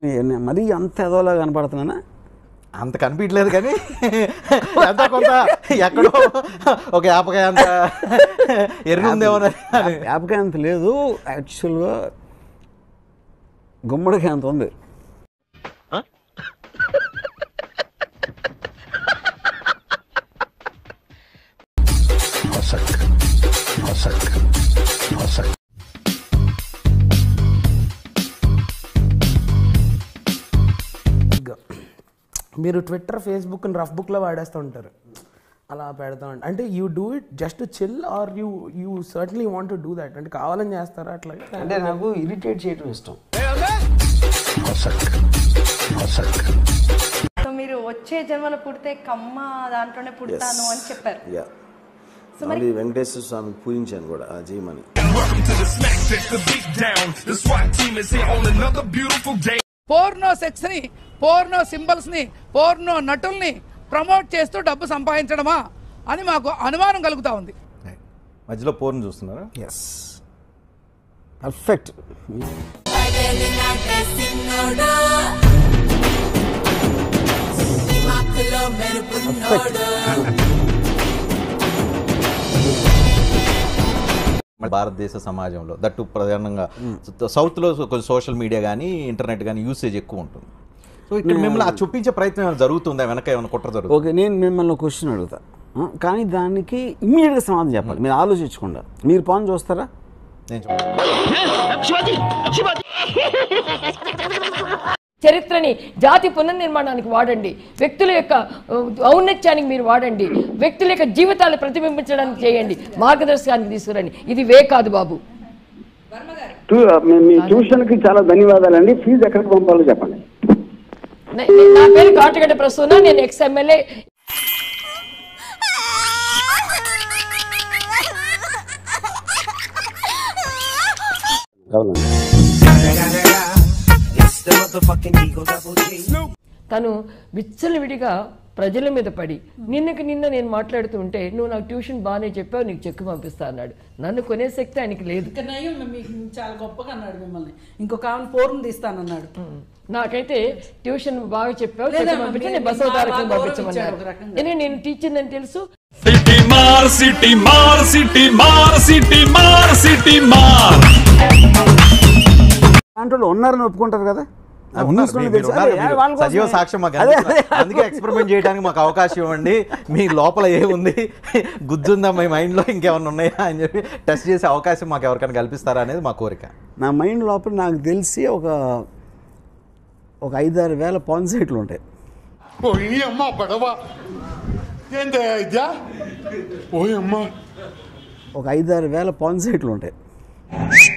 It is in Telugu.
నేను మరీ అంత ఎదోలా కనపడుతున్నానా అంత కనిపించలేదు కానీ ఎంత కొంత ఎక్కడో ఒక యాపకాయ అంత ఎర్రి ఉందేమో అని వ్యాపకాయ అంత లేదు యాక్చువల్గా గుమ్మడికాయ అంత ఉంది మీరు ట్విట్టర్ ఫేస్బుక్ రఫ్ బుక్లో వాడేస్తూ ఉంటారు అలా పెడతా ఉంటారు అంటే you do it just chill are you you certainly want to do that అంటే కావాలని చేస్తారా అట్లా అంటే నాకు ఇరిటేట్ చేయడం ఇష్టం సో మీరు వచ్చే జన్మలో పుడితే కమ్మ దాంట్లోనే పుడతాను అని చెప్పారు యా మళ్ళీ వెంకటేశ్వర స్వామి పూజించాను కూడా ఆ చేయమని పోర్నో సెక్స్ ని పోర్నో సింబల్స్ ని పోర్నో నటుల్ని ప్రమోట్ చేస్తూ డబ్బు సంపాదించడమా అని మాకు అనుమానం కలుగుతా ఉంది మధ్యలో పోర్ని చూస్తున్నారా ఎస్ పర్ఫెక్ట్ మన భారతదేశ సమాజంలో దట్టు ప్రధానంగా సౌత్లో కొంచెం సోషల్ మీడియా కానీ ఇంటర్నెట్ కానీ యూసేజ్ ఎక్కువ ఉంటుంది సో ఇక్కడ మిమ్మల్ని ఆ చూపించే ప్రయత్నం ఏమైనా జరుగుతుందా వెనక ఏమైనా కుట్ర జరుగుతుంది ఓకే నేను మిమ్మల్ని ఒక క్వశ్చన్ అడుగుతా ఆ, కానీ దానికి ఇమ్మీడియట్గా సమాధానం చెప్పాలి మీరు ఆలోచించకుండా మీరు పని చూస్తారా నేను చెప్పను. చరిత్రని జాతి పునర్నిర్మాణానికి వాడండి వ్యక్తుల యొక్క ఆ, ఔన్నత్యానికి మీరు వాడండి వ్యక్తుల యొక్క జీవితాలు ప్రతిబింబించడానికి చేయండి మార్గదర్శకానికి తీసుకురండి ఇది వే కాదు బాబు ట్యూ- మీ- మీ ట్యూషన్కి చాలా ధన్యవాదాలండి ఫీజు ఎక్కడికి పంపాలో చెప్పండి నే- నే- నా పేరు కాటగడ్డ ప్రసూన నేను ఎక్స్ ఎమ్మెల్యే తను విచ్చలవిడిగా ప్రజల మీద పడి నిన్నకి నిన్న నేను మాట్లాడుతూ ఉంటే నువ్వు నాకు ట్యూషన్ బాగానే చెప్పావు నీకు చెక్కు పంపిస్తా అన్నాడు నన్ను కొనే శక్తి ఆయనకి లేదు ఇంకా నయ్యం మీకు చాలా గొప్పగా అన్నాడు మిమ్మల్ని ఇంకొక ఆమె ఫోర్ని తీస్తానన్నాడు నాకైతే ట్యూషన్ బాగా చెప్పావు లేదమ్మా, చెక్కు పంపించి నేను మీరు బసవ బాగా తారకం గౌరవించాడు పంపించమన్నారు ఒక రకంగా. ఎందుకంటే నేను టీచర్ అని తెలుసు సిటీ మార్ సిటీ మార్ సిటీ మార్ సిటీ మార్ సిటీ మార్ దాంట్లో ఉన్నారని ఒప్పుకుంటారు కదా ఆ, ఉన్నారు. న్యూస్లో మీరు తెలుసు. ఉన్నారు. అదే, మీరు వాళ్ళ కోసమే. సజీవ సాక్ష్యం మాకు అదే, అందించారు. అదే. అందుకే ఎక్స్పెరిమెంట్ చేయడానికి మాకు అవకాశం ఇవ్వండి మీ లోపల ఏముంది గుజ్జుందా మీ మైండ్లో ఇంకేమైనా ఉన్నాయా అని చెప్పి టెస్ట్ చేసే అవకాశం మాకు ఎవరికైనా కల్పిస్తారా అనేది మా కోరిక నా మైండ్ లోపల నాకు తెలిసి ఒక ఒక ఐదారు వేల పాన్ సైట్లు ఉంటాయి ఓయ్ అమ్మ పడవ ఏందే ఇద్యా ఓయ్ అమ్మ ఒక ఐదారు వేల పాన్ సైట్లు ఉంటాయి